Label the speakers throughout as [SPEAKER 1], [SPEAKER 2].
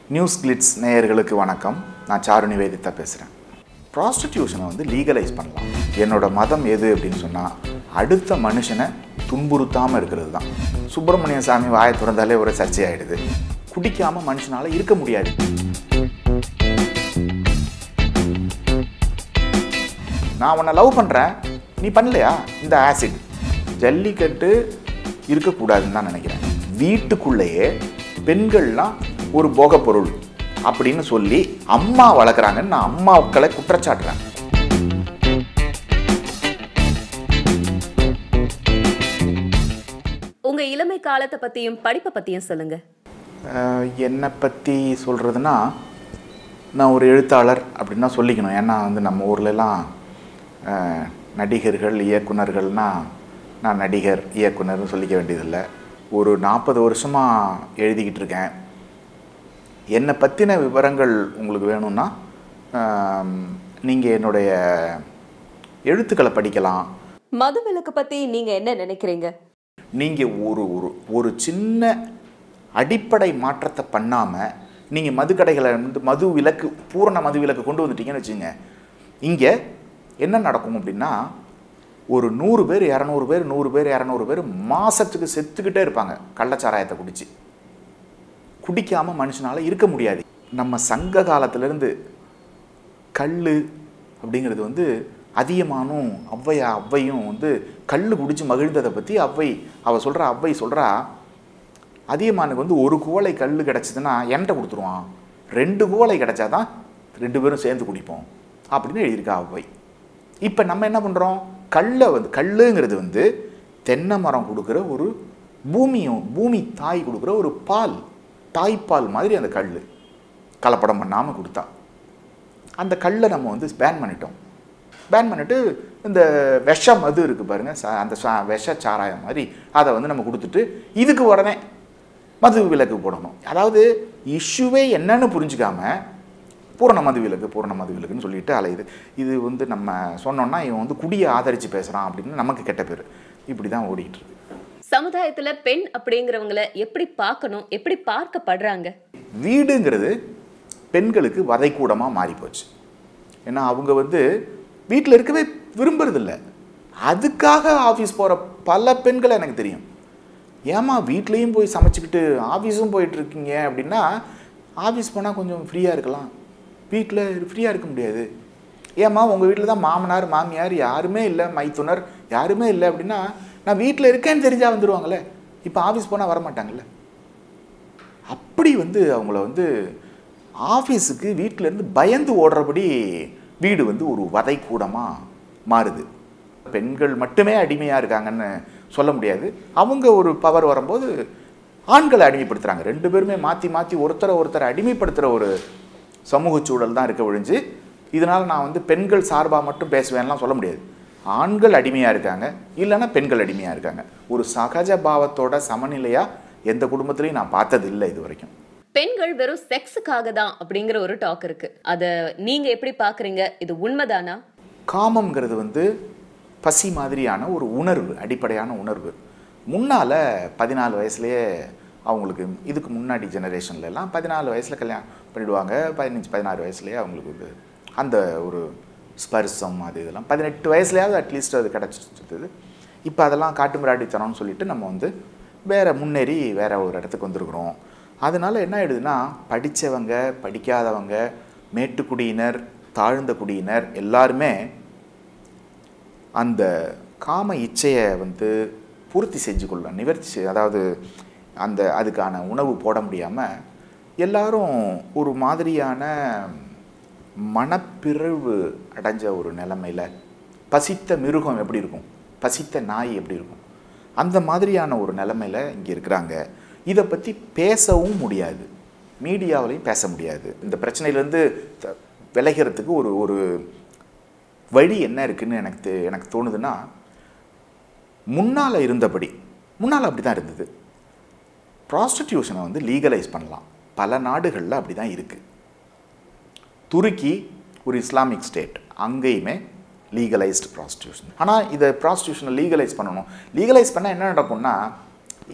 [SPEAKER 1] news glitz நேயர்களுக்கு வணக்கம் நான் சாரு நிவேதிதா பேசுகிறேன் ப்ராஸ்டிடியூஷனை வந்து லீகலைஸ் பண்ணலாம் என்னோட மதம் எது அப்படின்னு சொன்னால் அடுத்த மனுஷனை துன்புறுத்தாமல் இருக்கிறது தான் சுப்பிரமணிய சாமி வாயை திறந்தாலே ஒரு சர்ச்சையாயிடுது குடிக்காமல் மனுஷனால் இருக்க முடியாது நான் உன்னை லவ் பண்ணுறேன் நீ பண்ணலையா இந்த ஆசிட் ஜல்லிக்கட்டு இருக்கக்கூடாதுன்னு தான் நினைக்கிறேன் வீட்டுக்குள்ளேயே பெண்கள்லாம் ஒரு போகப் பொருள் அப்படின்னு சொல்லி அம்மா வளர்க்குறாங்கன்னு நான் அம்மாக்களை குற்றச்சாட்டுறேன்
[SPEAKER 2] உங்க இளமை காலத்தை பத்தியும் படிப்பை பத்தியும் சொல்லுங்க
[SPEAKER 1] அஹ், என்னை பற்றி சொல்கிறதுனா நான் ஒரு எழுத்தாளர் அப்படின்னு தான் சொல்லிக்கணும் ஏன்னா வந்து நம்ம ஊர்லலாம் அஹ், நடிகர்கள் இயக்குனர்கள்னால் நான் நடிகர் இயக்குனர்னு சொல்லிக்க வேண்டியதில்லை ஒரு நாற்பது வருஷமாக எழுதிக்கிட்டு இருக்கேன் என்னை பற்றின விவரங்கள் உங்களுக்கு வேணும்னா நீங்கள் என்னுடைய எழுத்துக்களை படிக்கலாம்
[SPEAKER 2] மது விலக்கு பத்தி நீங்க என்ன நினைக்கிறீங்க
[SPEAKER 1] நீங்கள் ஒரு ஒரு ஒரு சின்ன அடிப்படை மாற்றத்தை பண்ணாமல் நீங்கள் மதுக்கடைகளை வந்து மது விலக்கு பூரண மது விலக்கு கொண்டு வந்துட்டீங்கன்னு வச்சுங்க இங்கே என்ன நடக்கும் அப்படின்னா ஒரு நூறு பேர் இரநூறு பேர் நூறு பேர் இரநூறு பேர் மாதத்துக்கு செத்துக்கிட்டே இருப்பாங்க கள்ளச்சாராயத்தை குடிச்சு குடிக்காமல் மனுஷனால் இருக்க முடியாது நம்ம சங்க காலத்திலேருந்து கல் அப்படிங்கிறது வந்து அதிகமானும் ஔவையா ஔவையும் வந்து கல் குடிச்சு மகிழ்ந்ததை பற்றி ஔவை அவள் சொல்கிறா ஔவை சொல்கிறா அதிகமானுக்கு வந்து ஒரு குவளை கல் கிடச்சிதுன்னா என்கிட்ட கொடுத்துருவான் ரெண்டு குவளை கிடச்சாதான் ரெண்டு பேரும் சேர்ந்து குடிப்போம் அப்படின்னு எழுதியிருக்கா ஔவை இப்போ நம்ம என்ன பண்ணுறோம் கல்லை வந்து கல்லுங்கிறது வந்து தென்னை மரம் கொடுக்குற ஒரு பூமியும் பூமி தாய் கொடுக்குற ஒரு பால் தாய்ப்பால் மாதிரி அந்த கல் கலப்படம் பண்ணாமல் கொடுத்தா அந்த கல்லை நம்ம வந்து பேன் பண்ணிட்டோம் பேன் பண்ணிட்டு இந்த விஷ மது இருக்குது பாருங்கள் ச அந்த சா- விஷ சாராயம் மாதிரி அதை வந்து நம்ம கொடுத்துட்டு இதுக்கு உடனே மது விலக்கு போடணும் அதாவது இஷ்யூவே என்னன்னு புரிஞ்சுக்காம பூரண மது விலக்கு பூரண மது விலக்குன்னு சொல்லிட்டு அலையுது இது வந்து நம்ம சொன்னோம்னா இவன் வந்து குடியை ஆதரித்து பேசுகிறான் அப்படின்னு நமக்கு கெட்ட பேர் இப்படி தான் ஓடிட்டு இருக்கு
[SPEAKER 2] சமுதாயத்துல பெண் அப்படிங்கிறவங்கள எப்படி பார்க்கணும் எப்படி பார்க்கப்படுறாங்க
[SPEAKER 1] வீடுங்கிறது பெண்களுக்கு வதைக்கூடமாக மாறி போச்சு ஏன்னா அவங்க வந்து வீட்டில் இருக்கவே விரும்புறதில்ல அதுக்காக ஆஃபீஸ் போகிற பல பெண்களை எனக்கு தெரியும் ஏமா வீட்லேயும் போய் சமைச்சிக்கிட்டு ஆஃபீஸும் போயிட்டு இருக்கீங்க அப்படின்னா ஆஃபீஸ் போனால் கொஞ்சம் ஃப்ரீயாக இருக்கலாம் வீட்டில் ஃப்ரீயாக இருக்க முடியாது ஏம்மா உங்கள் வீட்டில் தான் மாமனார் மாமியார் யாருமே இல்லை மைத்துனர் யாருமே இல்லை அப்படின்னா நான் வீட்டில் இருக்கேன்னு தெரிஞ்சால் வந்துடுவாங்களே இப்போ ஆஃபீஸ் போனால் வரமாட்டாங்கல்ல அப்படி வந்து அவங்கள வந்து ஆஃபீஸுக்கு வீட்டிலேருந்து பயந்து ஓடுறபடி வீடு வந்து ஒரு வதைக்கூடமாக மாறுது பெண்கள் மட்டுமே அடிமையாக இருக்காங்கன்னு சொல்ல முடியாது அவங்க ஒரு பவர் வரும்போது ஆண்களை அடிமைப்படுத்துகிறாங்க ரெண்டு பேருமே மாற்றி மாற்றி ஒருத்தரை ஒருத்தரை அடிமைப்படுத்துகிற ஒரு சமூக சூழல் தான் இருக்க ஒழிஞ்சு இதனால் நான் வந்து பெண்கள் சார்பாக மட்டும் பேசுவேன்லாம் சொல்ல முடியாது ஆண்கள் அடிமையாக இருக்காங்க இல்லைன்னா பெண்கள் அடிமையாக இருக்காங்க ஒரு சகஜ பாவத்தோட சமநிலையாக எந்த குடும்பத்திலையும் நான் பார்த்தது இல்லை இது வரைக்கும்
[SPEAKER 2] பெண்கள் வெறும் செக்ஸுக்காக தான் அப்படிங்கிற ஒரு டாக் இருக்கு அத நீங்க எப்படி பாக்குறீங்க இது உண்மைதானா
[SPEAKER 1] காமம்ங்கிறது வந்து பசி மாதிரியான ஒரு உணர்வு அடிப்படையான உணர்வு முன்னால் பதினாலு வயசுலேயே அவங்களுக்கு இதுக்கு முன்னாடி ஜெனரேஷன்ல எல்லாம் பதினாலு வயசில் கல்யாணம் பண்ணிடுவாங்க பதினஞ்சு பதினாறு வயசுலேயே அவங்களுக்கு வந்து அந்த ஒரு ஸ்பர்சம் அது இதெல்லாம் பதினெட்டு வயசுலையாவது அட்லீஸ்ட் அது கிடச்சிருந்தது இப்போ அதெல்லாம் காட்டு மிராடித்தனம்னு சொல்லிட்டு நம்ம வந்து வேற முன்னேறி வேற ஒரு இடத்துக்கு வந்திருக்கிறோம் அதனால என்ன ஆயிடுதுன்னா படித்தவங்க படிக்காதவங்க மேட்டுக்குடியினர் தாழ்ந்த குடியினர் எல்லாருமே அந்த காம இச்சையை வந்து பூர்த்தி செஞ்சு கொள்ள நிவர்த்தி செய்- அதாவது அந்த அதுக்கான உணவு போட முடியாமல் எல்லாரும் ஒரு மாதிரியான மனப்பிறழ்வு அடைஞ்ச ஒரு நிலைமையில் பசித்த மிருகம் எப்படி இருக்கும் பசித்த நாய் எப்படி இருக்கும் அந்த மாதிரியான ஒரு நிலைமையில் இங்கே இருக்கிறாங்க இதை பற்றி பேசவும் முடியாது மீடியாவிலையும் பேச முடியாது இந்த பிரச்சனையிலேருந்து த- விளைகிறதுக்கு ஒரு ஒரு வழி என்ன இருக்குன்னு எனக்கு தெ- எனக்கு தோணுதுன்னா முன்னால் இருந்தபடி முன்னால் அப்படி தான் இருந்தது ப்ராஸ்டிடியூஷனை வந்து லீகலைஸ் பண்ணலாம் பல நாடுகளில் அப்படி தான் இருக்குது துருக்கி ஒரு இஸ்லாமிக் ஸ்டேட் அங்கேயுமே லீகலைஸ்டு ப்ராஸ்டியூஷன் ஆனால் இதை ப்ராஸ்டியூஷனை லீகலைஸ் பண்ணணும் லீகலைஸ் பண்ணால் என்ன நடக்கும்னா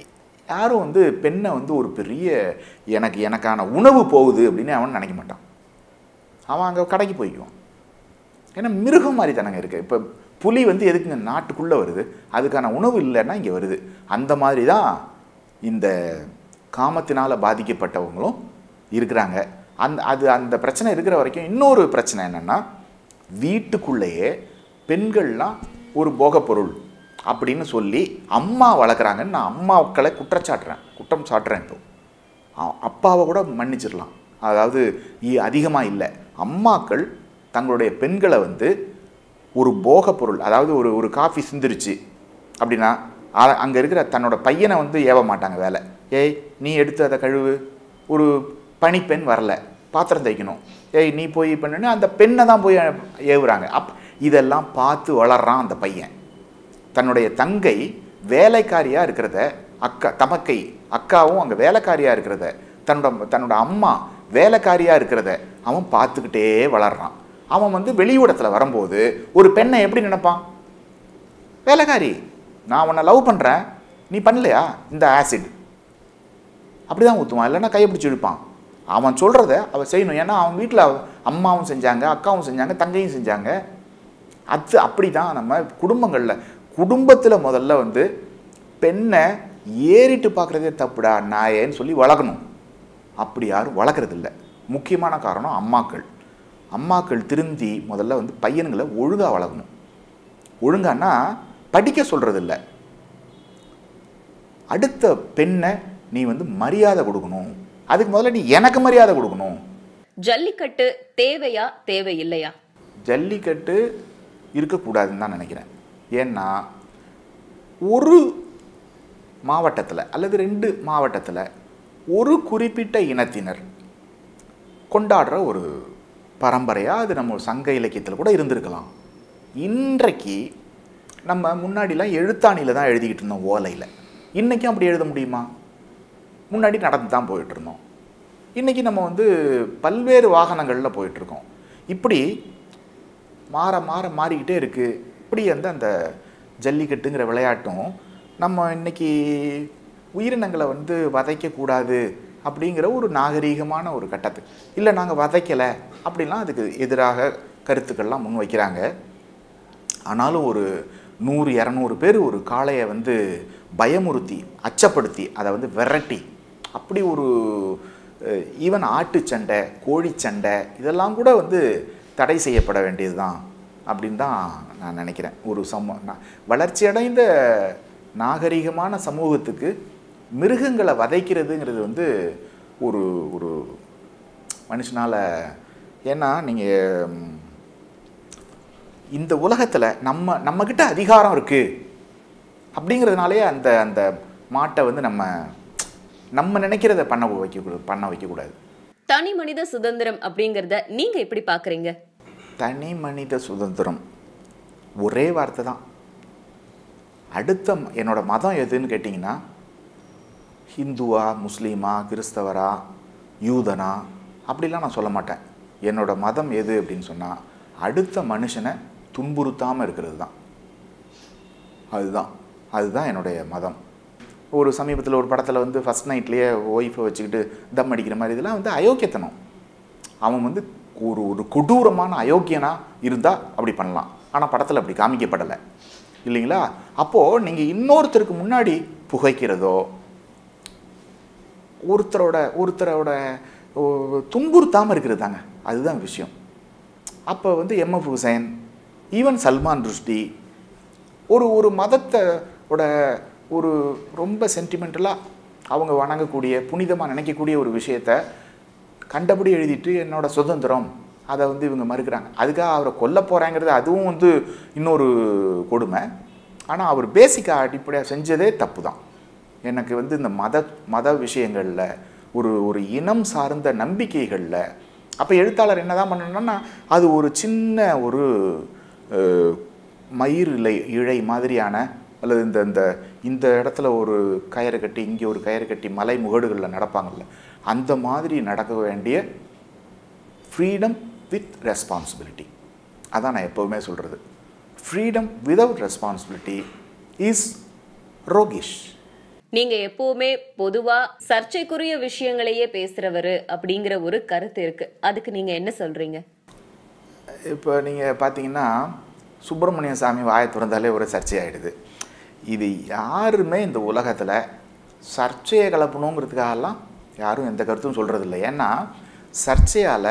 [SPEAKER 1] யாரும் வந்து பெண்ணை வந்து ஒரு பெரிய எனக்கு எனக்கான உணவு போகுது அப்படின்னு அவன் நினைக்க மாட்டான் அவன் அங்கே கடைக்கு போய்க்குவான் ஏன்னா மிருகம் மாதிரி தானங்க இருக்குது இப்போ புலி வந்து எதுக்குங்க நாட்டுக்குள்ளே வருது அதுக்கான உணவு இல்லைன்னா இங்கே வருது அந்த மாதிரி தான் இந்த காமத்தினால் பாதிக்கப்பட்டவங்களும் இருக்கிறாங்க அந்த அது அந்த பிரச்சனை இருக்கிற வரைக்கும் இன்னொரு பிரச்சனை என்னென்னா வீட்டுக்குள்ளேயே பெண்கள்லாம் ஒரு போகப்பொருள் அப்படின்னு சொல்லி அம்மா வளர்க்குறாங்கன்னு நான் அம்மாக்களை குற்றச்சாட்டுறேன் குற்றம் சாட்டுறேன் இப்போ அ- அப்பாவை கூட மன்னிச்சிடலாம் அதாவது அதிகமாக இல்லை அம்மாக்கள் தங்களுடைய பெண்களை வந்து ஒரு போகப் பொருள் அதாவது ஒரு ஒரு காஃபி சிந்திருச்சு அப்படின்னா அங்கே இருக்கிற தன்னோட பையனை வந்து ஏவ மாட்டாங்க வேலை ஏய் நீ எடுத்து அதை கழுவு ஒரு பணிப்பெண் வரல பாத்திரம் தைக்கணும் ஏய் நீ போய் பண்ணுன்னு அந்த பெண்ணை தான் போய் ஏவுறாங்க அப் இதெல்லாம் பார்த்து வளர்றான் அந்த பையன் தன்னுடைய தங்கை வேலைக்காரியா இருக்கிறத அக்கா தமக்கை அக்காவும் அங்கே வேலைக்காரியா இருக்கிறத தன்னோட தன்னோட அம்மா வேலைக்காரியா இருக்கிறத அவன் பார்த்துக்கிட்டே வளர்றான் அவன் வந்து வெளியூடத்தில் வரும்போது ஒரு பெண்ணை எப்படி நினைப்பான் வேலைக்காரி நான் உன்னை லவ் பண்ணுறேன் நீ பண்ணலையா இந்த ஆசிட் அப்படிதான் ஊற்றுவான் இல்லைன்னா கையை பிடிச்சி இழுப்பான் அவன் சொல்கிறத அவள் செய்யணும் ஏன்னா அவன் வீட்டில் அம்மாவும் செஞ்சாங்க அக்காவும் செஞ்சாங்க தங்கையும் செஞ்சாங்க அது அப்படி தான் நம்ம குடும்பங்களில் குடும்பத்தில் முதல்ல வந்து பெண்ணை ஏறிட்டு பார்க்குறதே தப்புடா நாயேன்னு சொல்லி வளர்க்கணும் அப்படி யாரும் வளர்க்குறதில்ல முக்கியமான காரணம் அம்மாக்கள் அம்மாக்கள் திருந்தி முதல்ல வந்து பையனுங்களை ஒழுங்காக வளர்க்கணும் ஒழுங்கான்னா படிக்க சொல்கிறது இல்லை அடுத்த பெண்ணை நீ வந்து மரியாதை கொடுக்கணும் அதுக்கு முதல்ல நீ எனக்கு மரியாதை கொடுக்கணும்
[SPEAKER 2] ஜல்லிக்கட்டு தேவையா தேவையில்லையா
[SPEAKER 1] ஜல்லிக்கட்டு இருக்கக்கூடாதுன்னு தான் நினைக்கிறேன் ஏன்னா ஒரு மாவட்டத்தில் அல்லது ரெண்டு மாவட்டத்தில் ஒரு குறிப்பிட்ட இனத்தினர் கொண்டாடுற ஒரு பரம்பரையாக அது நம்ம சங்க இலக்கியத்தில் கூட இருந்திருக்கலாம் இன்றைக்கு நம்ம முன்னாடிலாம் எழுத்தாணியில் தான் எழுதிக்கிட்டு இருந்தோம் ஓலையில் இன்றைக்கும் அப்படி எழுத முடியுமா முன்னாடி நடந்து தான் போயிட்டு இருந்தோம் இன்றைக்கி நம்ம வந்து பல்வேறு வாகனங்களில் போயிட்டுருக்கோம் இப்படி மாற மாற மாறிக்கிட்டே இருக்குது இப்படி வந்து அந்த ஜல்லிக்கட்டுங்கிற விளையாட்டும் நம்ம இன்னைக்கு உயிரினங்களை வந்து வதைக்கக்கூடாது அப்படிங்கிற ஒரு நாகரீகமான ஒரு கட்டத்துக்கு இல்லை நாங்கள் வதைக்கலை அப்படிலாம் அதுக்கு எதிராக கருத்துக்கள்லாம் முன் வைக்கிறாங்க ஆனாலும் ஒரு நூறு இரநூறு பேர் ஒரு காளையை வந்து பயமுறுத்தி அச்சப்படுத்தி அதை வந்து விரட்டி அப்படி ஒரு ஈவன் ஆட்டுச்சண்டை கோழிச்சண்டை இதெல்லாம் கூட வந்து தடை செய்யப்பட வேண்டியது தான் அப்படின்னு தான் நான் நினைக்கிறேன் ஒரு சம நா- வளர்ச்சியடைந்த நாகரிகமான சமூகத்துக்கு மிருகங்களை வதைக்கிறதுங்கிறது வந்து ஒரு ஒரு மனுஷனால் ஏன்னா நீங்கள் இந்த உலகத்தில் நம்ம நம்மக்கிட்ட அதிகாரம் இருக்குது அப்படிங்கிறதுனாலே அந்த அந்த மாட்டை வந்து நம்ம நம்ம நினைக்கிறத பண்ண வைக்க பண்ண வைக்கக்கூடாது
[SPEAKER 2] தனி மனித சுதந்திரம் அப்படிங்கறத நீங்க எப்படி பாக்குறீங்க
[SPEAKER 1] தனி மனித சுதந்திரம் ஒரே வார்த்தை தான் அடுத்த ம- என்னோட மதம் எதுன்னு கேட்டிங்கன்னா ஹிந்துவா முஸ்லீமா கிறிஸ்தவரா யூதனா அப்படிலாம் நான் சொல்ல மாட்டேன் என்னோட மதம் எது அப்படின்னு சொன்னால் அடுத்த மனுஷனை துன்புறுத்தாமல் இருக்கிறது தான் அதுதான் அதுதான் என்னுடைய மதம் ஒரு சமீபத்தில் ஒரு படத்தில் வந்து ஃபஸ்ட் நைட்லேயே ஒய்ஃபை வச்சுக்கிட்டு தம் அடிக்கிற மாதிரி இதெல்லாம் வந்து அயோக்கியத்தனம் அவன் வந்து ஒரு ஒரு கொடூரமான அயோக்கியனா இருந்தால் அப்படி பண்ணலாம் ஆனால் படத்தில் அப்படி காமிக்கப்படலை இல்லைங்களா அப்போது நீங்கள் இன்னொருத்தருக்கு முன்னாடி புகைக்கிறதோ ஒருத்தரோட ஒருத்தரோட ஓ, துன்புறுத்தாமல் இருக்கிறது தாங்க அதுதான் விஷயம் அப்போ வந்து எம்எஃப் ஹுசைன் ஈவன் சல்மான் ருஷ்டி ஒரு ஒரு மதத்தோட ஒரு ரொம்ப சென்டிமெண்டலாக அவங்க வணங்கக்கூடிய புனிதமாக நினைக்கக்கூடிய ஒரு விஷயத்த கண்டபடி எழுதிட்டு என்னோட சுதந்திரம் அதை வந்து இவங்க மறுக்கிறாங்க அதுக்காக அவரை கொல்ல போகிறாங்கிறது அதுவும் வந்து இன்னொரு கொடுமை ஆனால் அவர் பேசிக்காக அடிப்படையாக செஞ்சதே தப்பு தான் எனக்கு வந்து இந்த மத மத விஷயங்களில் ஒரு ஒரு இனம் சார்ந்த நம்பிக்கைகளில் அப்போ எழுத்தாளர் என்ன தான் பண்ணணும்னா அது ஒரு சின்ன ஒரு அஹ், மயிர் இலை இழை மாதிரியான அல்லது இந்த இந்த இந்த இடத்துல ஒரு கயிறு கட்டி இங்கே ஒரு கயிறு கட்டி மலை முகடுகளில் நடப்பாங்கல்ல அந்த மாதிரி நடக்க வேண்டிய ஃப்ரீடம் வித் ரெஸ்பான்சிபிலிட்டி அதான் நான் எப்போவுமே சொல்கிறது freedom without responsibility is roguish
[SPEAKER 2] நீங்க எப்பவுமே பொதுவா சர்ச்சைக்குரிய விஷயங்களையே பேசுறவரு அப்படிங்கிற ஒரு கருத்து இருக்கு அதுக்கு நீங்க என்ன சொல்றீங்க
[SPEAKER 1] இப்போ நீங்கள் பார்த்தீங்கன்னா சுப்பிரமணிய சாமி வாயை திறந்தாலே ஒரு சர்ச்சையாயிடுது இது யாருமே இந்த உலகத்தில் சர்ச்சையை கலப்பணுங்கிறதுக்காகலாம் யாரும் எந்த கருத்தும் சொல்கிறதில்ல ஏன்னா சர்ச்சையால்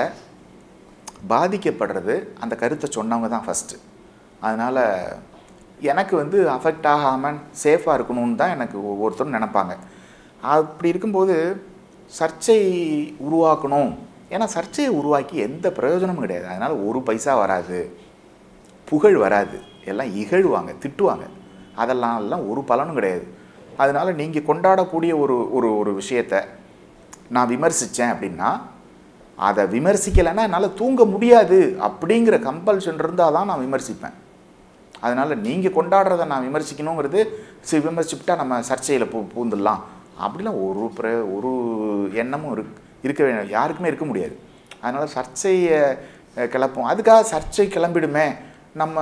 [SPEAKER 1] பாதிக்கப்படுறது அந்த கருத்தை சொன்னவங்க தான் ஃபஸ்ட்டு அதனால் எனக்கு வந்து அஃபெக்ட் ஆகாமல் சேஃபாக இருக்கணும்னு தான் எனக்கு ஒவ்வொருத்தரும் நினைப்பாங்க அப்படி இருக்கும்போது சர்ச்சை உருவாக்கணும் ஏன்னா சர்ச்சையை உருவாக்கி எந்த பிரயோஜனமும் கிடையாது அதனால் ஒரு பைசா வராது புகழ் வராது எல்லாம் இகழ்வாங்க திட்டுவாங்க அதெல்லாம் எல்லாம் ஒரு பலனும் கிடையாது அதனால் நீங்கள் கொண்டாடக்கூடிய ஒரு ஒரு ஒரு விஷயத்தை நான் விமர்சித்தேன் அப்படின்னா அதை விமர்சிக்கலைன்னா என்னால் தூங்க முடியாது அப்படிங்கிற கம்பல்ஷன் இருந்தால் தான் நான் விமர்சிப்பேன் அதனால் நீங்கள் கொண்டாடுறத நான் விமர்சிக்கணுங்கிறது சரி விமர்சிப்பிட்டா நம்ம சர்ச்சையில் பூ பூந்துடலாம் அப்படிலாம் ஒரு பிர ஒரு எண்ணமும் இருக் இருக்க வே- யாருக்குமே இருக்க முடியாது அதனால் சர்ச்சையை அஹ், கிளப்போம் அதுக்காக சர்ச்சை கிளம்பிடுமே நம்ம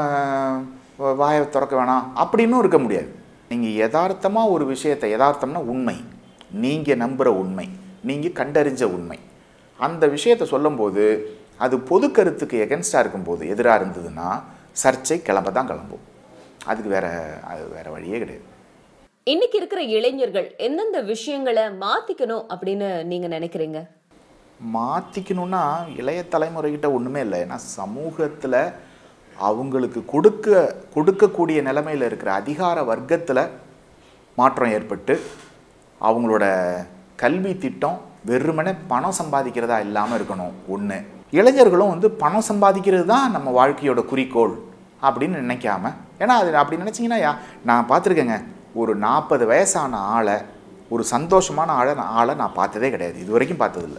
[SPEAKER 1] வ- வாயை திறக்க வேணாம் அப்படின்னும் இருக்க முடியாது நீங்கள் யதார்த்தமாக ஒரு விஷயத்தை யதார்த்தம்னா உண்மை நீங்கள் நம்புகிற உண்மை நீங்கள் கண்டறிஞ்ச உண்மை அந்த விஷயத்தை சொல்லும்போது அது பொது கருத்துக்கு எகென்ஸ்டாக இருக்கும்போது எதிராக இருந்ததுன்னா சர்ச்சை கிளம்ப தான் கிளம்பும் அதுக்கு வேற அது வேற வழியே கிடையாது
[SPEAKER 2] இன்னைக்கு இருக்கிற இளைஞர்கள் எந்தெந்த விஷயங்களை மாத்திக்கணும் அப்படின்னு நீங்க நினைக்கிறீங்க
[SPEAKER 1] மாற்றிக்கணும்னா இளைய தலைமுறைகிட்ட ஒன்றுமே இல்லை ஏன்னா சமூகத்தில் அவங்களுக்கு கொடுக்க கொடுக்கக்கூடிய நிலைமையில் இருக்கிற அதிகார வர்க்கத்தில் மாற்றம் ஏற்பட்டு அவங்களோட கல்வி திட்டம் வெறுமனே பணம் சம்பாதிக்கிறதா இல்லாமல் இருக்கணும் ஒன்று இளைஞர்களும் வந்து பணம் சம்பாதிக்கிறது தான் நம்ம வாழ்க்கையோட குறிக்கோள் அப்படின்னு நினைக்காம ஏன்னா அது அப்படி நினச்சிங்கன்னா யா நான் பார்த்துருக்கேங்க ஒரு நாற்பது வயசான ஆளை ஒரு சந்தோஷமான ஆளை நான் ஆளை நான் பார்த்ததே கிடையாது இது வரைக்கும் பார்த்ததில்ல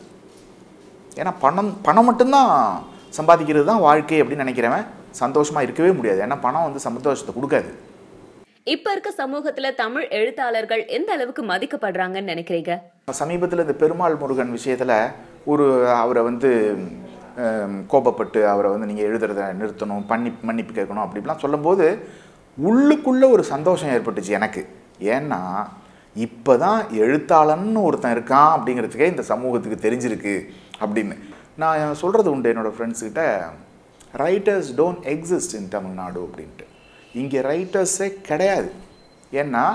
[SPEAKER 1] ஏன்னா பணம் பணம் மட்டும்தான் சம்பாதிக்கிறது தான் வாழ்க்கை அப்படின்னு நினைக்கிறவன் சந்தோஷமாக இருக்கவே முடியாது ஏன்னா பணம் வந்து சந்தோஷத்தை கொடுக்காது
[SPEAKER 2] இப்ப இருக்க சமூகத்துல தமிழ் எழுத்தாளர்கள் எந்த அளவுக்கு மதிக்கப்படுறாங்கன்னு நினைக்கிறீங்க
[SPEAKER 1] சமீபத்தில் இந்த பெருமாள் முருகன் விஷயத்தில் ஒரு அவரை வந்து ஹம், கோபப்பட்டு அவரை வந்து நீங்கள் எழுதுறத நிறுத்தணும் பண்ணி மன்னிப்பு கேட்கணும் அப்படிலாம் சொல்லும்போது உள்ளுக்குள்ளே ஒரு சந்தோஷம் ஏற்பட்டுச்சு எனக்கு ஏன்னா இப்போ தான் எழுத்தாளன்னு ஒருத்தன் இருக்கான் அப்படிங்கிறதுக்கே இந்த சமூகத்துக்கு தெரிஞ்சிருக்கு அப்படின்னு நான் சொல்கிறது உண்டு என்னோடய ஃப்ரெண்ட்ஸ்கிட்ட writers don't exist in Tamil Nadu அப்படின்ட்டு இங்கே ரைட்டர்ஸே கிடையாது ஏன்னா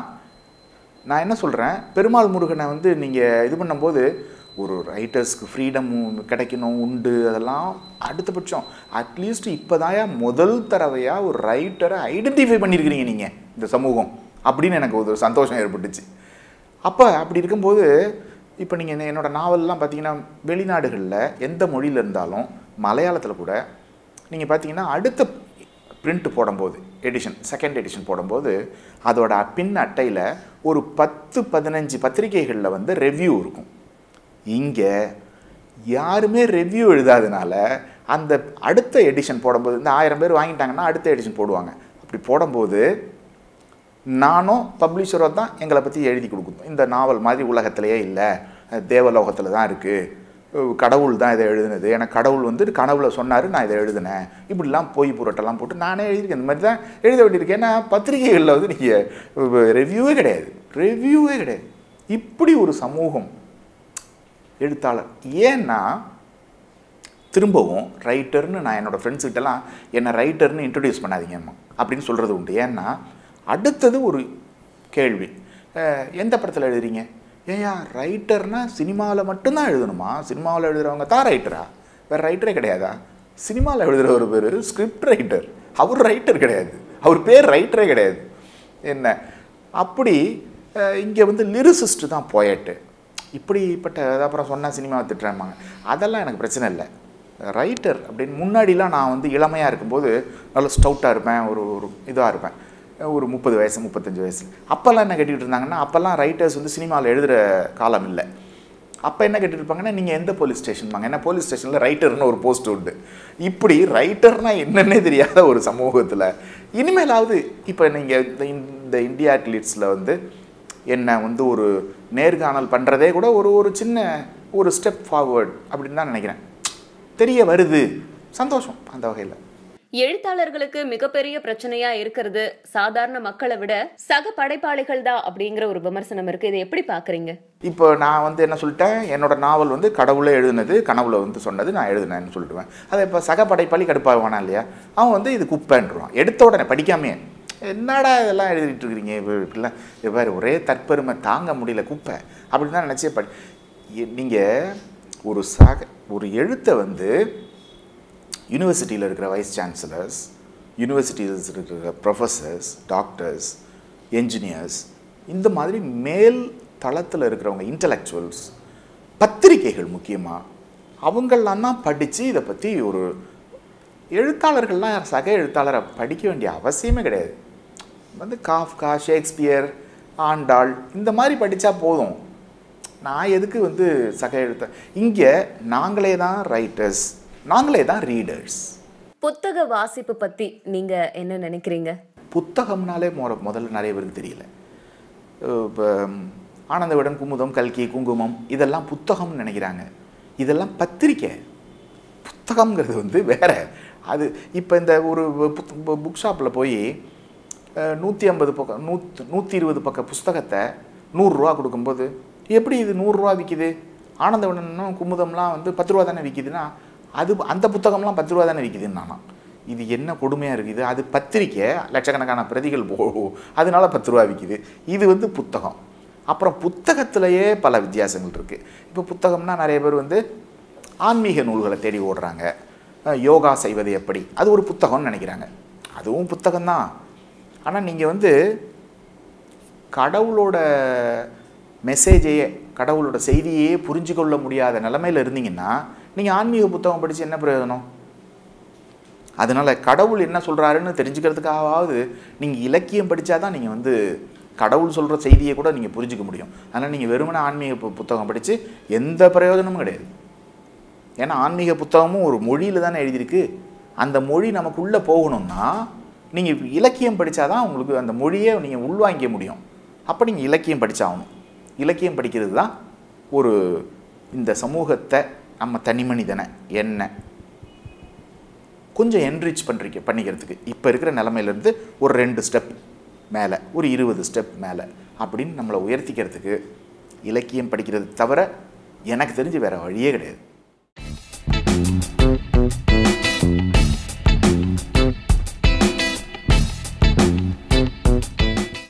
[SPEAKER 1] நான் என்ன சொல்கிறேன் பெருமாள் முருகனை வந்து நீங்கள் இது பண்ணும்போது ஒரு ரைட்டர்ஸ்க்கு ஃப்ரீடம் கிடைக்கணும் உண்டு அதெல்லாம் அடுத்தபட்சம் அட்லீஸ்ட் இப்போதாயா முதல் தடவையாக ஒரு ரைட்டரை ஐடென்டிஃபை பண்ணியிருக்கிறீங்க நீங்கள் இந்த சமூகம் அப்படின்னு எனக்கு ஒரு சந்தோஷம் ஏற்பட்டுச்சு அப்போ அப்படி இருக்கும்போது இப்போ நீங்கள் என்னோடய நாவல்லாம் பார்த்தீங்கன்னா வெளிநாடுகளில் எந்த மொழியில் இருந்தாலும் மலையாளத்தில் கூட நீங்கள் பார்த்தீங்கன்னா அடுத்த பிரிண்ட் போடும்போது எடிஷன் செகண்ட் எடிஷன் போடும்போது அதோட பின் அட்டையில் ஒரு பத்து பதினஞ்சு பத்திரிகைகளில் வந்து ரெவ்யூ இருக்கும் இங்கே யாருமே ரெவ்யூ எழுதாதனால அந்த அடுத்த எடிஷன் போடும்போது இந்த ஆயிரம் பேர் வாங்கிட்டாங்கன்னா அடுத்த எடிஷன் போடுவாங்க அப்படி போடும்போது நானும் பப்ளிஷரோ தான் எங்களை பற்றி எழுதி கொடுக்கணும் இந்த நாவல் மாதிரி உலகத்திலேயே இல்லை தேவலோகத்தில் தான் இருக்குது கடவுள் தான் இதை எழுதுனது எனக்கு கடவுள் வந்து கனவுல சொன்னார் நான் இதை எழுதினேன் இப்படிலாம் பொய் புரட்டெல்லாம் போட்டு நானே எழுதியிருக்கேன் இந்த மாதிரி தான் எழுத வேண்டியிருக்கேன் ஏன்னா பத்திரிகைகளில் வந்து நீங்கள் ரெவ்யூவே கிடையாது ரெவ்யூவே கிடையாது இப்படி ஒரு சமூகம் எழுத்தாளர் ஏன்னா திரும்பவும் ரைட்டர்னு நான் என்னோடய ஃப்ரெண்ட்ஸ்கிட்டலாம் என்னை ரைட்டர்னு இன்ட்ரடியூஸ் பண்ணாதீங்கம்மா அப்படின்னு சொல்கிறது உண்டு ஏன்னா அடுத்தது ஒரு கேள்வி அஹ், எந்த படத்தில் எழுதுறீங்க ஏயா ரைட்டர்னா சினிமாவில் மட்டும்தான் எழுதணுமா சினிமாவில் எழுதுகிறவங்க தான் ரைட்டரா வேறு ரைட்டரே கிடையாதா சினிமாவில் எழுதுகிற ஒரு பேர் ஸ்கிரிப்ட் ரைட்டர் அவர் ரைட்டர் கிடையாது அவர் பேர் ரைட்டரே கிடையாது என்ன அப்படி இங்கே வந்து லிரிசிஸ்ட் தான் போயட்டு இப்படிப்பட்ட அப்புறம் சொன்னால் சினிமாவை திட்டுறாங்க அதெல்லாம் எனக்கு பிரச்சனை இல்லை ரைட்டர் அப்படின்னு முன்னாடிலாம் நான் வந்து இளமையாக இருக்கும்போது நல்ல ஸ்டவுட்டாக இருப்பேன் ஒரு ஒரு இதாக இருப்பேன் ஒரு முப்பது வயசு முப்பத்தஞ்சு வயசு அப்போல்லாம் என்ன கேட்டுக்கிட்டு இருந்தாங்கன்னா அப்போல்லாம் ரைட்டர்ஸ் வந்து சினிமாவில் எழுதுகிற காலம் இல்லை அப்போ என்ன கேட்டுட்டு இருப்பாங்கன்னா நீங்கள் எந்த போலீஸ் ஸ்டேஷன் வாங்க ஏன்னா போலீஸ் ஸ்டேஷனில் ரைட்டர்னு ஒரு போஸ்ட் உண்டு இப்படி ரைட்டர்னா என்னன்னே தெரியாத ஒரு சமூகத்தில் இனிமேலாவது இப்போ நீங்கள் இந்த இந்த இந்தியா அட்லீட்ஸில் வந்து என்ன வந்து ஒரு நேர்காணல் பண்ணுறதே கூட ஒரு ஒரு சின்ன ஒரு ஸ்டெப் ஃபார்வர்ட் அப்படின்னு தான் நினைக்கிறேன் தெரிய வருது சந்தோஷம் அந்த வகையில்
[SPEAKER 2] எழுத்தாளர்களுக்கு மிகப்பெரிய பிரச்சனையா இருக்கிறது சாதாரண மக்களை விட சக படைப்பாளிகள் தான் அப்படிங்கிற ஒரு விமர்சனம் இருக்கு இதை எப்படி பாக்குறீங்க
[SPEAKER 1] இப்போ நான் வந்து என்ன சொல்லிட்டேன் என்னோட நாவல் வந்து கடவுளே எழுதுனது கனவுல வந்து சொன்னது நான் எழுதுனேன்னு சொல்லிடுவேன் அதை இப்போ சக படைப்பாளி கடுப்பாவானா இல்லையா அவன் வந்து இது குப்பைன்றான் எடுத்த உடனே படிக்காமே என்னடா இதெல்லாம் எழுதிட்டு இருக்கிறீங்க இப்ப இப்படிலாம் இது பாரு ஒரே தற்பெருமை தாங்க முடியல குப்பை அப்படின்னு தான் நினச்சே படி நீங்கள் ஒரு சக ஒரு எழுத்தை வந்து யூனிவர்சிட்டியில் இருக்கிற வைஸ் சான்சலர்ஸ் யூனிவர்சிட்டியில் இருக்கிற ப்ரொஃபஸர்ஸ் டாக்டர்ஸ் என்ஜினியர்ஸ் இந்த மாதிரி மேல் தளத்தில் இருக்கிறவங்க இன்டலெக்சுவல்ஸ் பத்திரிகைகள் முக்கியமாக அவங்கெல்லாம் தான் படித்து இதை பற்றி ஒரு எழுத்தாளர்கள்லாம் சக எழுத்தாளரை படிக்க வேண்டிய அவசியமே கிடையாது வந்து காஃப்கா ஷேக்ஸ்பியர் ஆண்டாள் இந்த மாதிரி படித்தா போதும் நான் எதுக்கு வந்து சக எழுத்த இங்கே நாங்களே தான் ரைட்டர்ஸ் நாங்களே தான் ரீடர்ஸ்
[SPEAKER 2] புத்தக வாசிப்பு பத்தி நீங்க என்ன நினைக்கிறீங்க
[SPEAKER 1] புத்தகம்னாலே மொ முதல்ல நிறைய பேருக்கு தெரியல இப்போ ஆனந்த விடன் குமுதம் கல்கி குங்குமம் இதெல்லாம் புத்தகம்னு நினைக்கிறாங்க இதெல்லாம் பத்திரிக்கை புத்தகம்ங்கிறது வந்து வேற அது இப்போ இந்த ஒரு புக் ஷாப்பில் போய் நூற்றி ஐம்பது பக்கம் நூத் நூற்றி இருபது பக்க புஸ்தகத்தை நூறுரூவா கொடுக்கும்போது எப்படி இது நூறுரூவா விற்கிது ஆனந்த விடனும் குமுதம்லாம் வந்து பத்து ரூபா தானே விற்கிதுன்னா அது அந்த புத்தகம்லாம் பத்து ரூபா தானே விற்கிதுன்னு நானா இது என்ன கொடுமையாக இருக்குது அது பத்திரிக்கை லட்சக்கணக்கான பிரதிகள் போகும் அதனால பத்து ரூபா விற்கிது இது வந்து புத்தகம் அப்புறம் புத்தகத்திலேயே பல வித்தியாசங்கள் இருக்குது இப்போ புத்தகம்னா நிறைய பேர் வந்து ஆன்மீக நூல்களை தேடி ஓடுறாங்க அஹ் யோகா செய்வது எப்படி அது ஒரு புத்தகம்னு நினைக்கிறாங்க அதுவும் புத்தகம்தான் ஆனால் நீங்கள் வந்து கடவுளோட மெசேஜையே கடவுளோட செய்தியே புரிஞ்சு கொள்ள முடியாத நிலமையில் இருந்தீங்கன்னா நீங்கள் ஆன்மீக புத்தகம் படித்து என்ன பிரயோஜனம் அதனால் கடவுள் என்ன சொல்கிறாருன்னு தெரிஞ்சுக்கிறதுக்காகவாவது நீங்கள் இலக்கியம் படித்தா தான் நீங்கள் வந்து கடவுள் சொல்கிற செய்தியை கூட நீங்கள் புரிஞ்சுக்க முடியும் அதனால் நீங்கள் வெறுமனே ஆன்மீக பு- புத்தகம் படித்து எந்த பிரயோஜனமும் கிடையாது ஏன்னா ஆன்மீக புத்தகமும் ஒரு மொழியில் தானே எழுதியிருக்கு அந்த மொழி நமக்குள்ளே போகணும்னா நீங்கள் இலக்கியம் படித்தாதான் உங்களுக்கு அந்த மொழியை நீங்கள் உள்வாங்கிக்க முடியும் அப்போ நீங்கள் இலக்கியம் படித்தாகணும் இலக்கியம் படிக்கிறது தான் ஒரு இந்த சமூகத்தை நம்ம தனி மனிதனை என்ன கொஞ்சம் என்ரிச் பண்ணுறீங்க பண்ணிக்கிறதுக்கு இப்போ இருக்கிற நிலமையிலேருந்து ஒரு ரெண்டு ஸ்டெப் மேலே ஒரு இருபது ஸ்டெப் மேலே அப்படின்னு நம்மளை உயர்த்திக்கிறதுக்கு இலக்கியம் படிக்கிறது தவிர எனக்கு தெரிஞ்சு வேறு வழியே கிடையாது